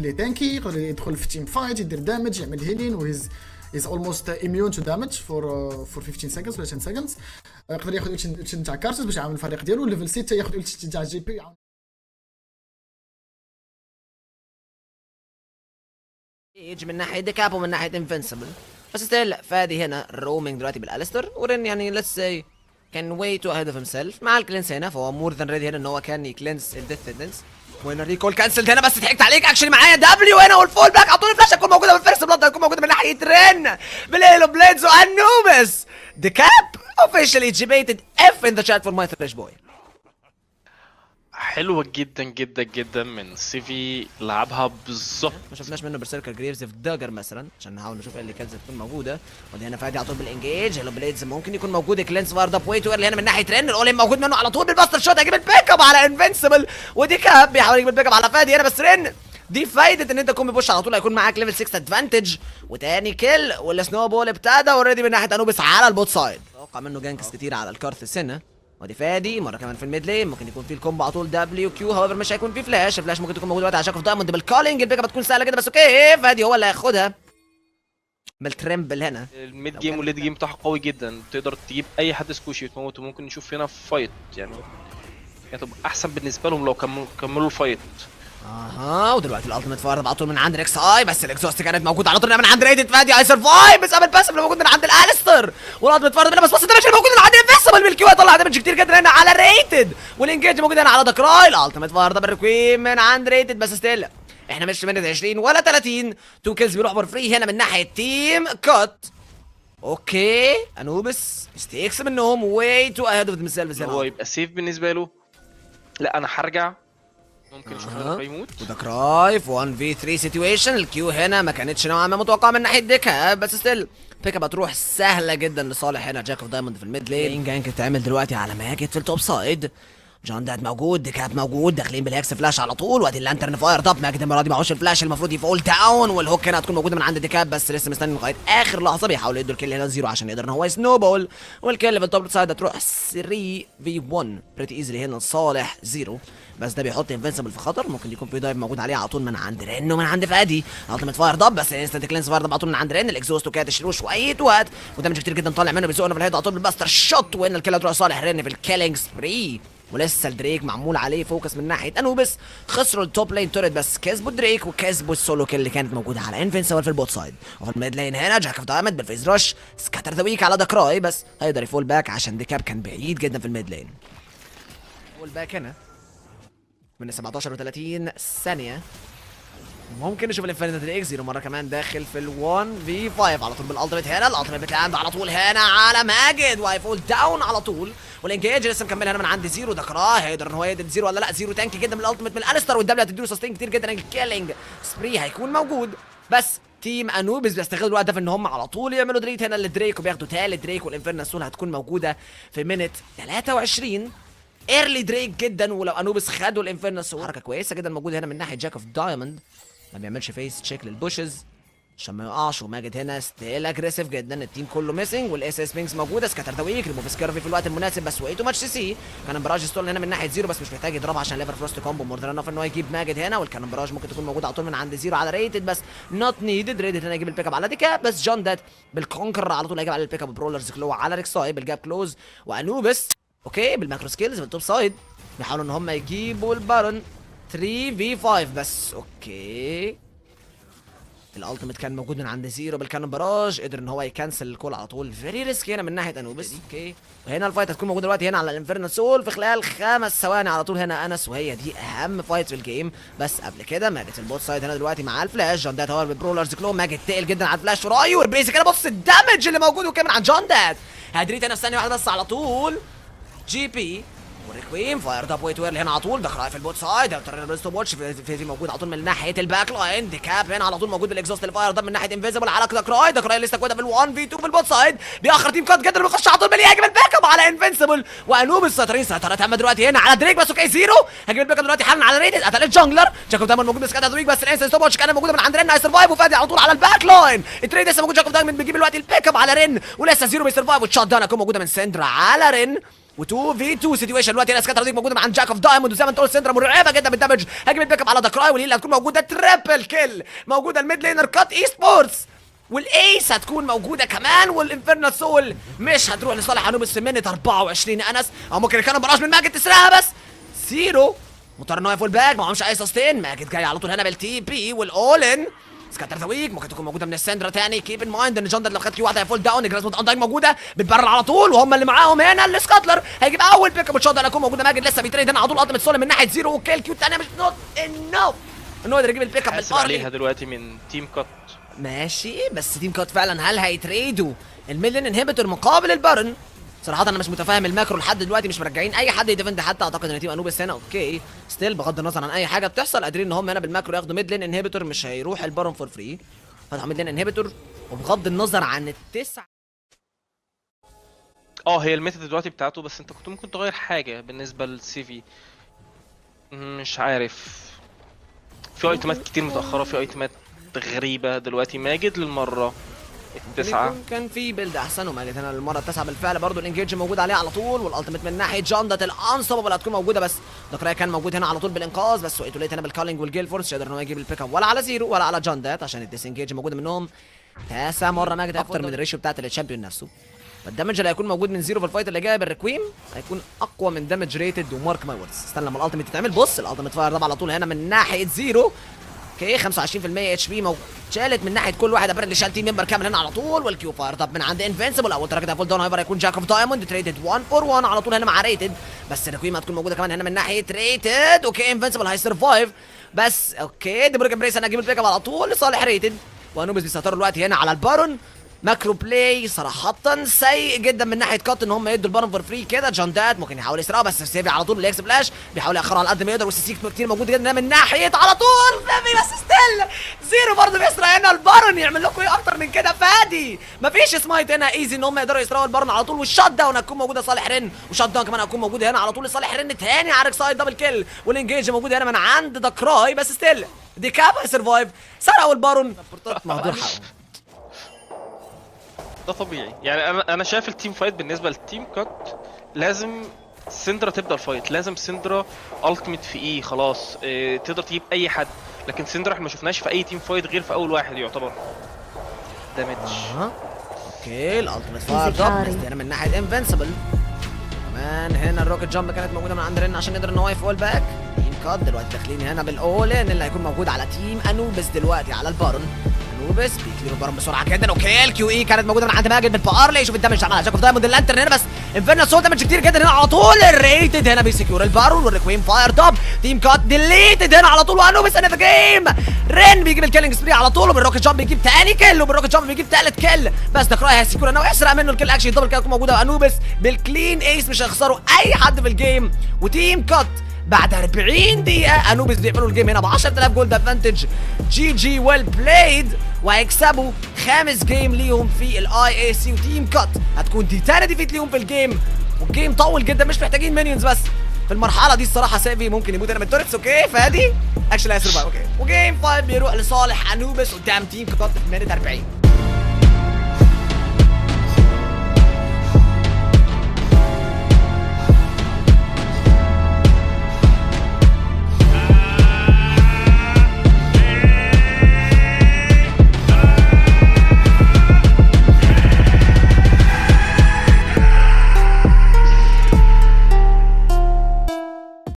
يخليه تانكي يقدر يدخل في تيم فايت يدير دامج يعمل هيلين وهيز is almost immune to damage for uh, for 15 seconds ولا 10 seconds uh, يقدر ياخذ التشن تاع كارسس باش يعاون الفريق ديالو ليفل 6 ياخذ التشن تاع جي بي يعاون ايج من ناحيه ديكاب ومن ناحيه انفنسبل بس ستيل فادي هنا رومينج دلوقتي بالالستر ورن يعني ليتس سي كان واي تو اهيد اوف هيم سيلف مع الكلينس هنا فهو مور ذان ريدي هنا ان هو كان يكلينس الديث تندنس وين ريكول كانسلد هنا بس ضحكت عليك اكشلي معايا دبليو هنا والفول باك اعطوني فلاش هتكون موجوده بالفيرست بلاد هتكون موجوده من ناحيه رن بالايلو بليدز وانوبس ديكاب officially debated F in the chat for my thresh boy حلوة جدا جدا جدا من سيفي لعبها بالظبط ما شفناش منه برسيركر جريفز في داجر مثلا عشان نحاول نشوف ايه اللي كانت تكون موجوده ودي هنا فادي على طول بالانجيج هلو بليدز ممكن يكون موجود كلينس فارد اب ويت هنا من ناحيه رن الاولين موجود منه على طول بالباستر شوت هيجيب البيك اب على انفنسبل ودي كاب بيحاول يجيب البيك اب على فادي هنا بس رن دي فايدة ان انت تكون ببوش على طول هيكون معاك ليفل 6 ادفانتج وتاني كيل والسنو بول ابتدى اوريدي من ناحية انوبس على البوت سايد اتوقع منه جانكس كتير على الكارث هنا ودي فادي مره كمان في الميد لين ممكن يكون في الكومبو على طول دبليو كيو هاويفر مش هيكون في فلاش الفلاش ممكن تكون موجود دلوقتي على شاك اوف دايموند بالكولينج البيك اب هتكون سهله جدا بس اوكي فادي هو اللي هياخدها بالترمبل هنا الميد جيم والليد جيم بتاعها قوي جدا تقدر تجيب اي حد سكوشي وتموته ممكن نشوف هنا فايت يعني هتبقى احسن بالنسبه لهم لو كملوا كملوا الفايت اها ودلوقتي الالتيميت فارد على طول من عند ريكس اي بس الاكزوست كانت موجوده على طول من عند ريدت فادي اي سرفايف بس قبل باسف اللي موجود من عند الالستر والالتيميت فارد بس بس الدمج اللي موجود من عند انفيسبل بالكيو طلع دمج كتير جدا هنا على ريتد والانجيج موجود هنا على دكراي الالتيميت فارد بالريكويم من عند ريتد بس ستيل احنا مش من 20 ولا 30 تو كيلز بيروح فور فري هنا من ناحيه تيم كات اوكي انوبس مستيكس منهم واي تو اهيد اوف ذيم سيلفز هو يبقى سيف بالنسبه له لا انا هرجع ممكن اشوف أها. هنا يموت وده كرايف 1 في 3 سيتويشن الكيو هنا ما كانتش نوعا ما متوقعه من ناحيه ديكا بس ستيل بيك اب هتروح سهله جدا لصالح هنا جاك اوف دايموند في الميد لين جانك اتعمل دلوقتي على ماجد في التوب سايد جون داد موجود ديكاب موجود داخلين بالهكس فلاش على طول وادي اللانترن فاير اب ماجد المره دي معهوش الفلاش المفروض يفول داون والهوك هنا هتكون موجوده من عند ديكاب بس لسه مستني لغايه اخر لحظه بيحاول يدوا الكل هنا زيرو عشان يقدر ان هو يسنوبول والكل في التوب سايد هتروح 3 في 1 بريتي ايزلي هنا لصالح زيرو بس ده بيحط انفنسبل في خطر ممكن يكون في دايف موجود عليه على طول من عند رن ومن عند فادي التيمت فاير ضب بس انستنت كلينس فاير ضب على طول من عند رن الاكزوست وكاد تشيلوه شويه وقت ودمج كتير جدا طالع منه بيزقنا في الهيد على طول بالباستر شوت وان الكل هتروح صالح رن في الكيلينج سبري ولسه الدريك معمول عليه فوكس من ناحيه انوبس خسروا التوب لين توريت بس كسبوا دريك وكسبوا السولو كيل اللي كانت موجوده على انفنسبل في البوت سايد وفي الميد لين هنا جاك اوف دايموند بالفيز رش سكاتر ذا ويك على دكراي بس هيقدر يفول باك عشان ديكاب كان بعيد جدا في الميد لين فول باك هنا من 17 و30 ثانيه ممكن نشوف الانفينيتي اكس زيرو مره كمان داخل في ال1 في 5 على طول بالالتيميت هنا الالتيميت بتلاند على طول هنا على ماجد وهيفول داون على طول والانجيج لسه مكمل هنا من عند زيرو ده كراه هيقدر ان هو يدي زيرو ولا لا زيرو تانك جدا من الالتيميت من الستر والدبليو هتديله سستين كتير جدا الكيلينج سبري هيكون موجود بس تيم انوبيس بيستغلوا الوقت ده في ان هم على طول يعملوا دريت هنا لدريك وبياخدوا تالت دريك والانفيرنا سول هتكون موجوده في مينت 23 ايرلي دريك جدا ولو انوبيس خدوا الانفيرنا سول حركه كويسه جدا موجوده هنا من ناحيه جاك اوف دايموند ما بيعملش فيس تشيك للبوشز عشان ما يقعش وماجد هنا ستيل اجريسيف جدا التيم كله ميسنج والاس اس بينكس موجوده سكاتر ذا ويك ريموف سكيرفي في الوقت المناسب بس واي تو ماتش سي سي كان براج ستول هنا من ناحيه زيرو بس مش محتاج يضربها عشان ليفر فروست كومبو مور ذان ان هو يجيب ماجد هنا والكان براج ممكن تكون موجوده على طول من عند زيرو على ريتد بس نوت نيدد ريتد هنا يجيب البيك اب على ديكا بس جون دات بالكونكر على طول هيجيب على البيك اب برولرز كلو على ريكساي بالجاب كلوز وانوبس اوكي بالماكرو سكيلز بالتوب سايد بيحاولوا ان هم يجيبوا البارون 3 في 5 بس اوكي الالتيميت كان موجود من عند زيرو بالكانون براج قدر ان هو يكنسل الكول على طول فيري ريسك هنا من ناحيه انوبس اوكي وهنا الفايت هتكون موجوده دلوقتي هنا على الانفيرنال سول في خلال خمس ثواني على طول هنا انس وهي دي اهم فايت في الجيم بس قبل كده ماجت البوت سايد هنا دلوقتي مع الفلاش جون دات هو بالبرولرز كلو ماجت تقل جدا على الفلاش وراي والبيزك هنا بص الدمج اللي موجود وكمان عن جون دات هدريت هنا في ثانيه واحده بس على طول جي بي وريكويم فاير اب ويت ويرل هنا على طول دخل في البوت سايد الريستو واتش في, في, في موجود على طول من ناحيه الباك لاين ديكاب هنا على طول موجود بالاكزوست اللي فاير اب من ناحيه انفيزبل على دكراي دكراي لسه كويس بال 1 في 2 في البوت سايد بيأخر تيم كات جدا بيخش على طول بيهاجم الباك اب على انفنسبل وانوب السيطرين سيطره تامه دلوقتي هنا على دريك بس اوكي زيرو هاجم الباك اب دلوقتي حالا على ريدد قتل الجانجلر جاكوب دايموند موجود بس كده دريك بس الانسان ستوب واتش كان موجوده من عند رن هيسرفايف وفادي على طول على الباك لاين التريد لسه موجود جاكوب دايموند بيجيب دلوقتي البيك اب على رن ولسه زيرو بيسرفايف والشوت داون هتكون موجوده من سندرا على رن و2 في 2 سيتويشن دلوقتي الاسكاتر دي موجوده مع جاك اوف دايموند وزي ما انت قلت سندرا مرعبه جدا بالدمج هجم البيك اب على دكراي واللي هتكون موجوده تريبل كيل موجوده الميد لينر كات اي سبورتس والايس هتكون موجوده كمان والانفيرنال سول مش هتروح لصالح انوبس في منت 24 انس او ممكن كانوا براج من ماجد تسرقها بس زيرو مضطر ان هو يفول باك معهمش اي سستين ماجد جاي على طول هنا بالتي بي والاول ان سكاتر ذا ويك ممكن تكون موجوده من السندرا تاني كيب ان مايند ان جندر لو خد كيو واحده هيفول داون جراسموت اندايك موجوده بتبرر على طول وهم اللي معاهم هنا السكاتلر هيجيب اول بيك اب شوت هيكون موجوده ماجد لسه بيتريد هنا على طول التيمت سولم من ناحيه زيرو وكيل كيو الثانيه مش نوت انف ان هو يقدر يجيب البيك اب حاسب بالارلي عليها دلوقتي من تيم كات ماشي بس تيم كات فعلا هل هيتريدوا الميلين انهبيتور مقابل البارن صراحة أنا مش متفاهم الماكرو لحد دلوقتي مش مرجعين أي حد يديفند حتى أعتقد إن تيم أنوبيس هنا أوكي ستيل بغض النظر عن أي حاجة بتحصل قادرين إن هم هنا بالماكرو ياخدوا ميد لين انهبيتور مش هيروح البارن فور فري فتحوا ميد لين انهبيتور وبغض النظر عن التسع اه هي الميثود دلوقتي بتاعته بس انت كنت ممكن تغير حاجه بالنسبه للسيفي مش عارف في ايتمات كتير متاخره في ايتمات غريبه دلوقتي ماجد للمره التسعه يكون كان في بيلد احسن وماجد هنا المره التاسعه بالفعل برضه الانجيج موجود عليه على طول والالتيميت من ناحيه جاندة الانصبابل هتكون موجوده بس دكراي كان موجود هنا على طول بالانقاذ بس وقيتوا لقيت هنا بالكالينج والجيل فورس مش هيقدر ان هو يجيب البيك اب ولا على زيرو ولا على جاندات عشان الديسنجيج موجوده منهم تاسع مره ماجد اكتر من الريشيو بتاعت الشامبيون نفسه فالدمج اللي هيكون موجود من زيرو في الفايت اللي جاي بالريكويم هيكون اقوى من دامج ريتد ومارك ماي ووردز استنى لما الالتيميت تتعمل بص الالتيميت فاير ده على طول هنا من ناحيه زيرو اوكي 25% اتش بي مو... شالت من ناحيه كل واحد ابرد شال تيم ممبر كامل هنا على طول والكيو فاير طب من عند انفنسبل اول تراك ده فول داون هايبر هيكون جاك اوف دايموند تريتد 1 فور 1 على طول هنا مع ريتد بس الريكويم هتكون موجوده كمان هنا من ناحيه ريتد اوكي انفنسبل هيسرفايف بس اوكي دي برجر بريس انا هجيب البيك اب على طول لصالح ريتد وانوبس بيسيطروا دلوقتي هنا على البارون ماكرو بلاي صراحة سيء جدا من ناحية كات ان هم يدوا البارن فور فري كده جاندات ممكن يحاول يسرقها بس سيفي على طول الاكس فلاش بيحاول ياخرها على قد ما يقدر والسيسيك كتير موجود جدا من ناحية على طول سيفي بس ستيل زيرو برضه بيسرق هنا البارن يعمل لكم ايه اكتر من كده فادي مفيش سمايت هنا ايزي ان هم يقدروا يسرقوا البارن على طول والشات داون هتكون موجودة صالح رن وشات داون كمان هتكون موجودة هنا على طول لصالح رن تاني على سايد دبل كيل والانجيج موجود هنا من عند دكراي بس ستيل دي كاب هيسرفايف سرقوا البارون مهدور حقهم ده طبيعي يعني انا انا شايف التيم فايت بالنسبه للتيم كات لازم سندرا تبدا الفايت لازم سندرا التيميت في ايه خلاص اه تقدر تجيب اي حد لكن سندرا احنا ما شفناش في اي تيم فايت غير في اول واحد يعتبر دامج اها اوكي الالتيميت فاير دروب بس هنا من ناحيه انفنسبل كمان هنا الروكت جامب كانت موجوده من عند رن عشان يقدر ان هو يفول باك تيم كات دلوقتي داخلين هنا بالاول ان اللي هيكون موجود على تيم انوبس دلوقتي على البارون انوبس بيكليروا البارون بسرعه جدا اوكي الكيو اي كانت موجوده من عند ماجد بالبارلي شوف الدمج عملها جاك اوف دايموند اللانترن هنا بس انفيرنال سول دمج كتير جدا هنا على طول الريتد هنا بيسكيور البارون والريكوين فاير توب تيم كات ديليتد هنا على طول وانوبس ان ذا جيم رين بيجيب الكيلينج سبري على طول وبالروكت جامب بيجيب تاني كيل وبالروكت جامب بيجيب تالت كيل بس دكراي هيسكيور هنا ويسرق منه الكيل اكشن دبل كيل هتكون موجوده وانوبس بالكلين ايس مش هيخسروا اي حد في الجيم وتيم كات بعد 40 دقيقة انوبيس بيقفلوا الجيم هنا ب 10000 جولد ادفانتج جي جي ويل بلايد وهيكسبوا خامس جيم ليهم في الاي اي سي وتيم كات هتكون دي تاني ديفيت ليهم في الجيم والجيم طول جدا مش محتاجين مينيونز بس في المرحلة دي الصراحة سيفي ممكن يموت هنا من التورتس اوكي فادي اكشلي هيسرفايف اوكي وجيم 5 بيروح لصالح انوبيس قدام تيم كات في مينت 40